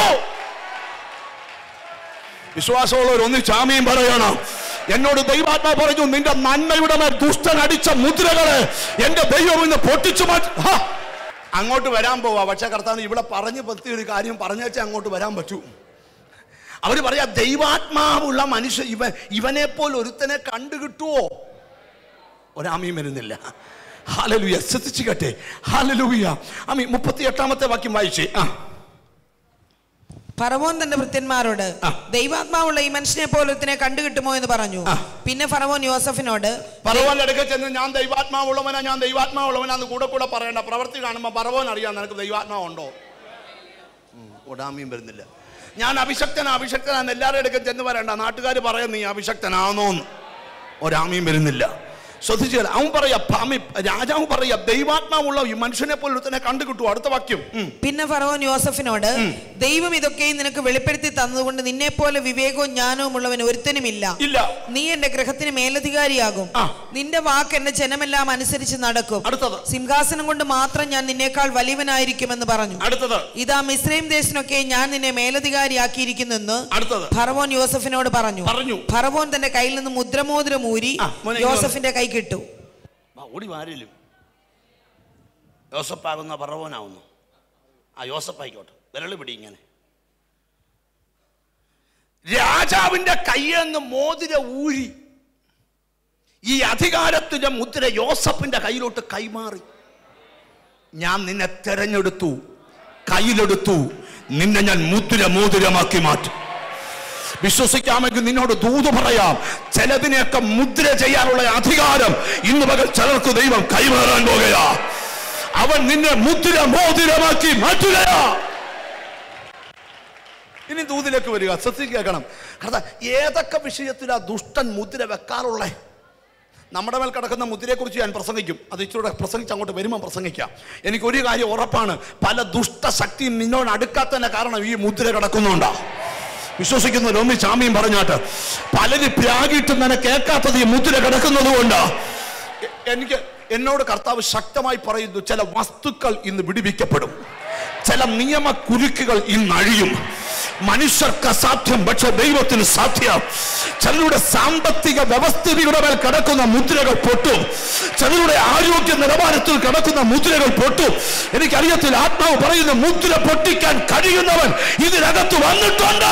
വിശ്വാസമുള്ളവർ ഒന്ന് ചാമിയും പറയണം എന്നോട് ദൈവാത്മാ പറഞ്ഞു നിന്റെ നന്മയുടെ മേൽ ദുഷ്ടൻ അടിച്ച മുദ്രകളെ എന്റെ ദൈവം ഇന്ന് പൊട്ടിച്ചു മാറ്റി ഹാ! അങ്ങോട്ട് വരാൻ പോവാ പക്ഷെ കർത്താവ് ഇവിടെ പറഞ്ഞു പറ്റിയ ഒരു കാര്യം പറഞ്ഞേച്ചാൽ അങ്ങോട്ട് വരാൻ പറ്റൂ അവർ പറയാ ദൈവാത്മാവുള്ള മനുഷ്യ ഇവൻ ഇവനെ പോലെ ഒരുത്തനെ കണ്ടു കിട്ടുവോ ഒരാമയും വരുന്നില്ല ഹാലലുയ ശ്രദ്ധിച്ചു കേട്ടെ ഹാലലുയ അമ്മി മുപ്പത്തി എട്ടാമത്തെ വാക്യം വായിച്ചേ ആ ഫറവോൻ തന്റെ ഭൃത്യന്മാരോട് ദൈവാത്മാവുള്ള ഈ മനുഷ്യനെ പോലത്തിനെ കണ്ടുകിട്ടുമോ എന്ന് പറഞ്ഞു പിന്നെ ഫറവോൻ യോസഫിനോട് പറവോന്റെ അടുക്കൽ ചെന്ന് ഞാൻ ദൈവാത്മാവുള്ളവനാ ഞാൻ ദൈവാത്മാവുള്ളവനാന്ന് കൂടെ കൂടെ പറയണ്ട പ്രവൃത്തി കാണുമ്പോൾ പറവോൻ അറിയാം നിനക്ക് ദൈവാത്മാവുണ്ടോ ഉം, ഒടാമിയും വരുന്നില്ല ഞാൻ അഭിഷക്തനാ അഭിഷക്തനാന്ന് എല്ലാവരുടെ അടുക്കൽ ചെന്ന് വരണ്ട നാട്ടുകാർ പറയാം നീ അഭിഷക്തനാണോന്ന് ഒരാമിയും വരുന്നില്ല ശ്രദ്ധിച്ചു അവൻ പറയാ പാമി രാജാവ് പറയാ ദൈവാത്മാവുള്ള ഈ മനുഷ്യനെ പോലെ തന്നെ കണ്ടുകിട്ടു അടുത്ത വാക്യം ഉം. പിന്നെ ഫറവോൻ യോസഫിനോട് ദൈവം ഇതൊക്കെയും നിനക്ക് വെളിപ്പെടുത്തി തന്നതുകൊണ്ട് നിന്നെ പോലെ വിവേകവും ജ്ഞാനവും ഉള്ളവൻ ഒരുത്തനുമില്ല ഇല്ല നീ എന്റെ ഗ്രഹത്തിന് മേലധികാരിയാകും ആ. നിന്റെ വാക്ക് എന്റെ ജനമെല്ലാം അനുസരിച്ച് നടക്കും അടുത്തത് സിംഹാസനം കൊണ്ട് മാത്രം ഞാൻ നിന്നേക്കാൾ വലിയവനായിരിക്കുമെന്ന് പറഞ്ഞു അടുത്തത് ഇതാ മിസ്രൈം ദേശത്തിനൊക്കെ ഞാൻ നിന്നെ മേലധികാരിയാക്കിയിരിക്കുന്നെന്ന് അടുത്തത് ഫറവോൻ യോസഫിനോട് പറഞ്ഞു പറഞ്ഞു. ഫറവോൻ തന്റെ കയ്യിൽ നിന്ന് മുദ്രമോതിരം ഊരി ആ, മോനെ ഇങ്ങ് യോസഫിന്റെ കൈ കിട്ടു വാ, ഓടി വാരിലും യോസപ്പാകുന്ന പറവനാവുന്നു ആ യോസപ്പായിക്കോട്ടെ വിരള് പിടി ഇങ്ങനെ രാജാവിന്റെ കയ്യിൽ നിന്ന് മോതിര ഊരി ഈ അധികാരത്തിന്റെ മുദ്ര യോസഫിന്റെ കയ്യിലോട്ട് കൈമാറി ഞാൻ നിന്നെ തെരഞ്ഞെടുത്തു കയ്യിലെടുത്തു നിന്നെ ഞാൻ മുദ്ര മോതിരമാക്കി മാറ്റും വിശ്വസിക്കാമെങ്കിൽ നിന്നോട് ദൂത് പറയാം ചിലതിനെയൊക്കെ മുദ്ര ചെയ്യാനുള്ള അധികാരം ഇന്ന് പകൽ ചിലർക്ക് ദൈവം കൈമാറാൻ പോകുകയാ അവൻ നിന്നെ മുദ്ര മോതിരമാക്കി മാറ്റുകയാ ഇനി ദൂതിലേക്ക് വരിക ശ്രദ്ധിച്ച് കേൾക്കണം കാരണം ഏതൊക്കെ വിഷയത്തിലാ ദുഷ്ടൻ മുദ്ര വെക്കാറുള്ളേ നമ്മുടെ മേൽ കിടക്കുന്ന മുദ്രയെക്കുറിച്ച് ഞാൻ പ്രസംഗിക്കും അത് ഇച്ചിരൂടെ പ്രസംഗിച്ച് അങ്ങോട്ട് വരുമ്പോൾ പ്രസംഗിക്കാം എനിക്ക് ഒരു കാര്യം ഉറപ്പാണ് പല ദുഷ്ടശക്തിയും നിന്നോട് അടുക്കാത്തതിന്റെ കാരണം ഈ മുദ്ര കിടക്കുന്നുണ്ടോ വിശ്വസിക്കുന്നവർ ഒന്ന് ചാമിയും പറഞ്ഞാട്ട് പലര് പ്രാഗിട്ട് നിന്നെ കേൾക്കാത്തത് ഈ മുദ്ര കിടക്കുന്നത് കൊണ്ട് എ- എനിക്ക് എന്നോട് കർത്താവ് ശക്തമായി പറയുന്നു ചില വസ്തുക്കൾ ഇന്ന് വിടുവിക്കപ്പെടും ചില നിയമ കുരുക്കുകൾ ഇന്ന് അഴിയും മനുഷ്യർക്ക് അസാധ്യം പക്ഷെ ദൈവത്തിന് സാധ്യം ചിലരുടെ സാമ്പത്തിക വ്യവസ്ഥിതിയുടെ മേൽ കിടക്കുന്ന മുദ്രകൾ പൊട്ടും ചിലരുടെ ആരോഗ്യ നിലവാരത്തിൽ കിടക്കുന്ന മുദ്രകൾ പൊട്ടും എനിക്കറിയത്തില്ല ആത്മാവ് പറയുന്ന മുദ്ര പൊട്ടിക്കാൻ കഴിയുന്നവൻ ഇതിനകത്ത് വന്നിട്ടുണ്ട്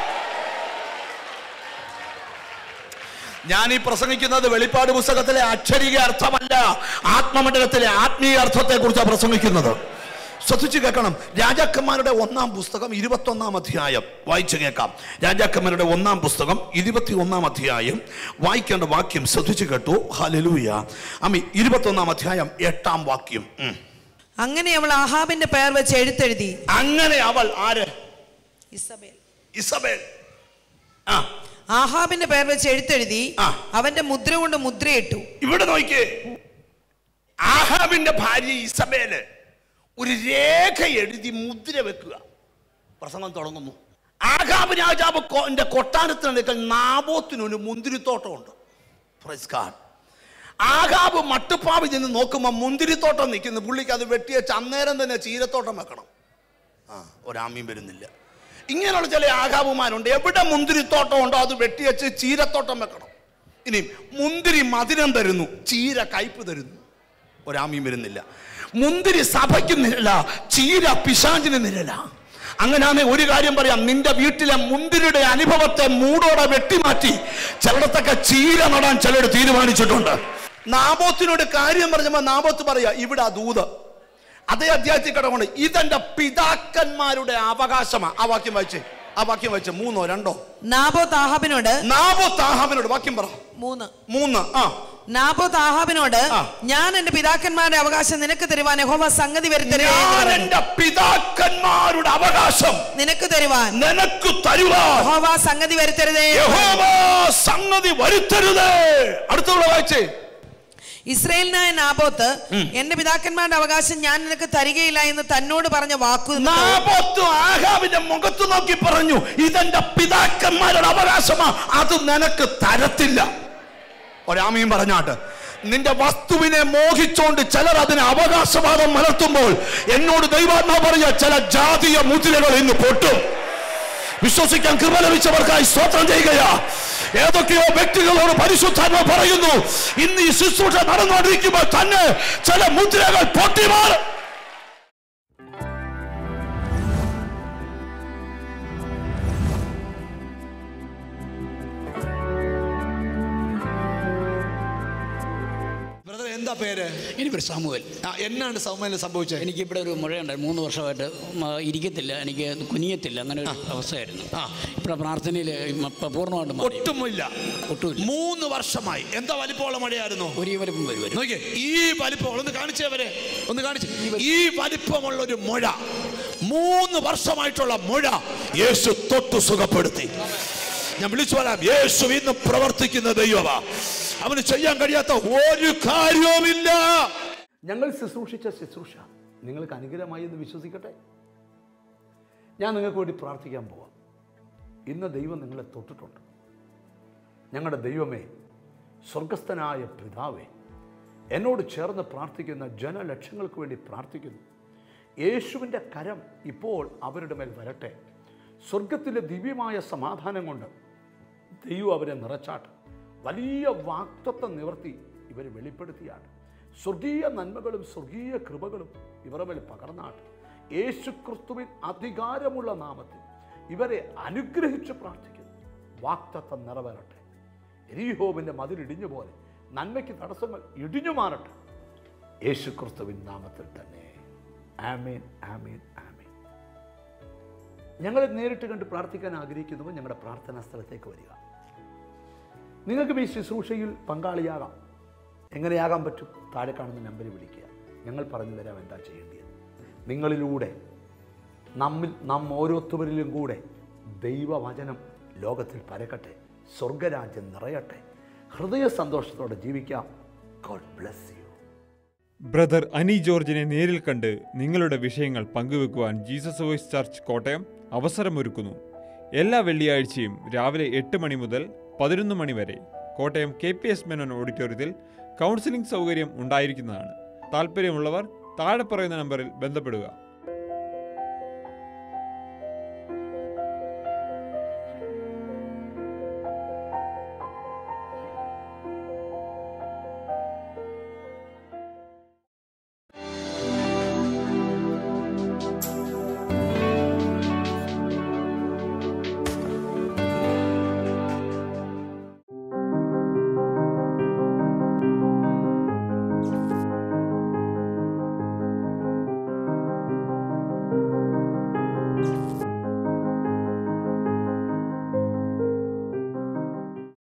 ഞാൻ ഈ പ്രസംഗിക്കുന്നത് വെളിപ്പാട് പുസ്തകത്തിലെ അക്ഷരിക അർത്ഥമല്ല ആത്മമണ്ഡലത്തിലെ ആത്മീയ അർത്ഥത്തെ കുറിച്ചാണ് പ്രസംഗിക്കുന്നത് ശ്രദ്ധിച്ചു കേൾക്കണം രാജാക്കന്മാരുടെ ഒന്നാം പുസ്തകം ഇരുപത്തൊന്നാം അധ്യായം വായിച്ചു കേൾക്കാം രാജാക്കന്മാരുടെ ഒന്നാം പുസ്തകം ഇരുപത്തി ഒന്നാം അധ്യായം വായിക്കേണ്ട വാക്യം ശ്രദ്ധിച്ചു കേട്ടു ഹലലൂയ അമ്മി ഇരുപത്തൊന്നാം അധ്യായം എട്ടാം വാക്യം ഉം. അങ്ങനെ അവൾ ആഹാബിന്റെ പേർ വെച്ച് എഴുത്തെഴുതി അങ്ങനെ അവൾ ആര് ഇസബേൽ ഇസബേൽ ആ ആഹാബിന്റെ പേർ വെച്ച് എഴുത്തെഴുതി ആ. അവന്റെ മുദ്ര കൊണ്ട് മുദ്രയിട്ടു ഇവിടെ നോക്കിയേ ആഹാബിന്റെ ഭാര്യ ഇസബേല് ഒരു രേഖ എഴുതി മുദ്ര വെക്കുക പ്രസംഗം തുടങ്ങുന്നു ആഹാബ് രാജാവ് കൊ- ന്റെ കൊട്ടാരത്തിനടുക്കൽ നാബോത്തിനൊരു മുന്തിരിത്തോട്ടമുണ്ട് Praise God. ആഹാബ് മട്ടുപ്പാവിൽ നിന്ന് നോക്കുമ്പോൾ മുന്തിരിത്തോട്ടം നിൽക്കുന്നു പുള്ളിക്ക് അത് വെട്ടിയച്ച് അന്നേരം തന്നെ ചീരത്തോട്ടം വെക്കണം ആ ഒരാമ്യം വരുന്നില്ല ഇങ്ങനെയുള്ള ചില ആകാവുമാരുണ്ട് എവിടെ മുന്തിരിത്തോട്ടം ഉണ്ടോ അത് വെട്ടിവെച്ച് ചീരത്തോട്ടം വെക്കണം ഇനി മുന്തിരി മധുരം തരുന്നു ചീര കയ്പ് തരുന്നു ഒരാമ്യം വരുന്നില്ല മുന്തിരി സഭയ്ക്ക് നിരല ചീര പിശാചിന് നിരല അങ്ങനെയാണെ ഒരു കാര്യം പറയാം നിന്റെ വീട്ടിലെ മുന്തിരിയുടെ അനുഭവത്തെ മൂടോടെ വെട്ടിമാറ്റി ചിലടത്തൊക്കെ ചീര നടാൻ ചിലർ തീരുമാനിച്ചിട്ടുണ്ട് നാബോത്തിനോട് കാര്യം പറഞ്ഞപ്പോ നാബോത്ത് പറയാ ഇവിടെ ആ ദൂത് അതേ അധ്യായത്തിൽ കിടക്കൊണ്ട് ഇതെന്റെ പിതാക്കന്മാരുടെ അവകാശമാണ് ആ വാക്യം വായിച്ചേ ആ വാക്യം വായിച്ചേ മൂന്നോ രണ്ടോ നാബോത്ത് ആഹാബിനോട് നാബോത്ത് ആഹാബിനോട് വാക്യം പറ മൂന്ന് മൂന്ന് ആ നാബോത്ത് ആഹാബിനോട് ആ. ഞാൻ എന്റെ പിതാക്കന്മാരുടെ അവകാശം നിനക്ക് തരുവാൻ യഹോവ സംഗതി വരുത്തരുതേ എന്ന് ഞാൻ പറഞ്ഞു. എന്റെ പിതാക്കന്മാരുടെ അവകാശം നിനക്ക് തരുവാൻ നിനക്ക് തരുവാൻ യഹോവ സംഗതി വരുത്തരുതേ യഹോവ സംഗതി വരുത്തരുത് അടുത്തുള്ള വായിച്ചേ ഇസ്രയേലിനായ നാബോത്ത് എന്റെ പിതാക്കന്മാരുടെ അവകാശം ഞാൻ നിനക്ക് തരികയില്ല എന്ന് തന്നോട് പറഞ്ഞ വാക്കു നാബോത്ത് ആഹാബിന്റെ മുഖത്ത് നോക്കി പറഞ്ഞു ഇതെന്റെ പിതാക്കന്മാരുടെ അവകാശമാ അത് നിനക്ക് തരത്തില്ല ഒരാമയും പറഞ്ഞാട്ട് നിന്റെ വസ്തുവിനെ മോഹിച്ചോണ്ട് ചിലർ അതിന് അവകാശവാദം മലർത്തുമ്പോൾ എന്നോട് ദൈവാത്മാ പറയാ ചില ജാതീയ മുദ്രകൾ ഇന്ന് പൊട്ടും വിശ്വസിക്കാൻ കൃപ ലഭിച്ചവർക്കായി സ്തോത്രം ചെയ്യുകയാ ഏതൊക്കെയോ വ്യക്തികളോട് പരിശുദ്ധാത്മ പറയുന്നു ഇന്ന് ഈ ശുശ്രൂഷ നടന്നുകൊണ്ടിരിക്കുമ്പോൾ തന്നെ ചില മുദ്രകൾ പൊട്ടിമാറും ബ്രദർ എന്താ എന്താ പേര് എനിക്കൊരു സാമുവൽ ആ, എന്നാണ് സൗമ്യന് സംഭവിച്ചത് എനിക്കിവിടെ ഒരു മുഴയുണ്ട് മൂന്ന് വർഷമായിട്ട് മ, ഇരിക്കത്തില്ല എനിക്ക് കുനിയത്തില്ല അങ്ങനെ ഒരു അവസ്ഥയായിരുന്നു ആ. ഇപ്പോൾ പ്രാർത്ഥനയിൽ പൂർണ്ണമായിട്ട് മാറി ഒട്ടുമില്ല ഒട്ടുമില്ല മൂന്ന് വർഷമായി എന്താ വലിപ്പമുള്ള മഴയായിരുന്നു ഒരു വലിപ്പം വരും നോക്കിയേ ഈ വലിപ്പം ഒന്ന് കാണിച്ചേ അവരെ ഒന്ന് കാണിച്ച് ഈ വലിപ്പമുള്ള ഒരു മുഴ മൂന്ന് വർഷമായിട്ടുള്ള മുഴ യേശു തൊട്ടു സുഖപ്പെടുത്തി ഞാൻ വിളിച്ചു പറയാം യേശു ഇന്ന് പ്രവർത്തിക്കുന്ന ദൈവമാ അവന് ചെയ്യാൻ കഴിയാത്ത ഒരു കാര്യവുമില്ല ഞങ്ങൾ ശുശ്രൂഷിച്ച ശുശ്രൂഷ നിങ്ങൾക്ക് അനുഗ്രഹമായി എന്ന് വിശ്വസിക്കട്ടെ ഞാൻ നിങ്ങൾക്ക് വേണ്ടി പ്രാർത്ഥിക്കാൻ പോവാം ഇന്ന് ദൈവം നിങ്ങളെ തൊട്ടിട്ടുണ്ട് ഞങ്ങളുടെ ദൈവമേ സ്വർഗസ്ഥനായ പിതാവേ എന്നോട് ചേർന്ന് പ്രാർത്ഥിക്കുന്ന ജനലക്ഷങ്ങൾക്ക് വേണ്ടി പ്രാർത്ഥിക്കുന്നു യേശുവിൻ്റെ കരം ഇപ്പോൾ അവരുടെ മേൽ വരട്ടെ സ്വർഗത്തിലെ ദിവ്യമായ സമാധാനം കൊണ്ട് ദൈവം അവരെ നിറച്ചാട്ട് വലിയ വാക്തത്വം നിവർത്തി ഇവർ വെളിപ്പെടുത്തിയാണ് സ്വർഗീയ നന്മകളും സ്വർഗീയ കൃപകളും ഇവരുടെ മേൽ പകർന്നാട്ട് യേശുക്രിസ്തുവിൻ അധികാരമുള്ള നാമത്തിൽ ഇവരെ അനുഗ്രഹിച്ച് പ്രാർത്ഥിക്കുന്നു വാക്തത്വം നിറവേറട്ടെ എരീഹോവിൻ്റെ മതിലിടിഞ്ഞു പോലെ നന്മയ്ക്ക് തടസ്സങ്ങൾ ഇടിഞ്ഞു മാറട്ടെ യേശുക്രിസ്തുവിൻ നാമത്തിൽ തന്നെ ആമേൻ ആമേൻ ആമേൻ ഞങ്ങളെ നേരിട്ട് കണ്ട് പ്രാർത്ഥിക്കാൻ ആഗ്രഹിക്കുന്നവർ ഞങ്ങളുടെ പ്രാർത്ഥനാ സ്ഥലത്തേക്ക് വരിക നിങ്ങൾക്കും ഈ ശുശ്രൂഷയിൽ പങ്കാളിയാകാം എങ്ങനെയാകാൻ പറ്റും താഴെ കാണുന്ന നമ്പറിൽ വിളിക്കുക ഞങ്ങൾ പറഞ്ഞു തരാം എന്താ ചെയ്യേണ്ടത് നിങ്ങളിലൂടെ നമ്മിൽ നാം ഓരോരുത്തരിലും കൂടെ ദൈവവചനം ലോകത്തിൽ പരക്കട്ടെ സ്വർഗരാജ്യം നിറയട്ടെ ഹൃദയ സന്തോഷത്തോടെ ജീവിക്കാം God bless you brother Ani ജോർജിനെ നേരിൽ കണ്ട് നിങ്ങളുടെ വിഷയങ്ങൾ പങ്കുവെക്കുവാൻ ജീസസ് വോയിസ് ചർച്ച് കോട്ടയം അവസരമൊരുക്കുന്നു എല്ലാ വെള്ളിയാഴ്ചയും രാവിലെ എട്ട് മണി മുതൽ പതിനൊന്ന് മണി വരെ Kottayam K P S Menon ഓഡിറ്റോറിയത്തിൽ കൗൺസിലിംഗ് സൗകര്യം ഉണ്ടായിരിക്കുന്നതാണ് താല്പര്യമുള്ളവർ താഴെ പറയുന്ന നമ്പറിൽ ബന്ധപ്പെടുക